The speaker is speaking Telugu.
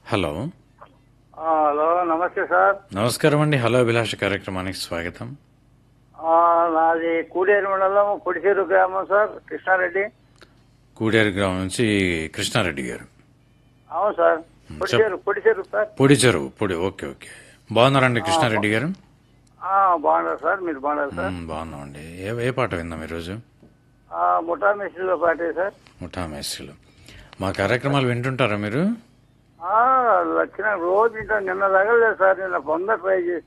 హలో ఆ, హలో నమస్తే సార్ నమస్కారం అండి హలో అభిలాష కార్యక్రమానికి స్వాగతం ఆ, నాది కూడేరు మండలం పొడిచేరు గ్రామం సార్ కృష్ణారెడ్డి కూడేరు గ్రామం నుంచి కృష్ణారెడ్డి గారు అవును సార్ పొడిచేరు పొడిచేరు సార్ పొడి చెరువు పొడి ఓకే ఓకే బాగున్నారండి కృష్ణారెడ్డి గారు ఆ, బాగున్నారు సార్ మీరు బాగున్నారు సార్ మ్, బాగున్నామండి ఏ ఏ పాట విందాం ఈరోజు ఆ, ముఠా మిస్త్రిలో పాటే సార్ ముఠా మేస్త్రీలు మా కార్యక్రమాలు వింటుంటారా మీరు ఆ, వచ్చిన రోజు ఇంకా నిన్న తగలేదు సార్ నిన్న పొంద ట్రై చేసి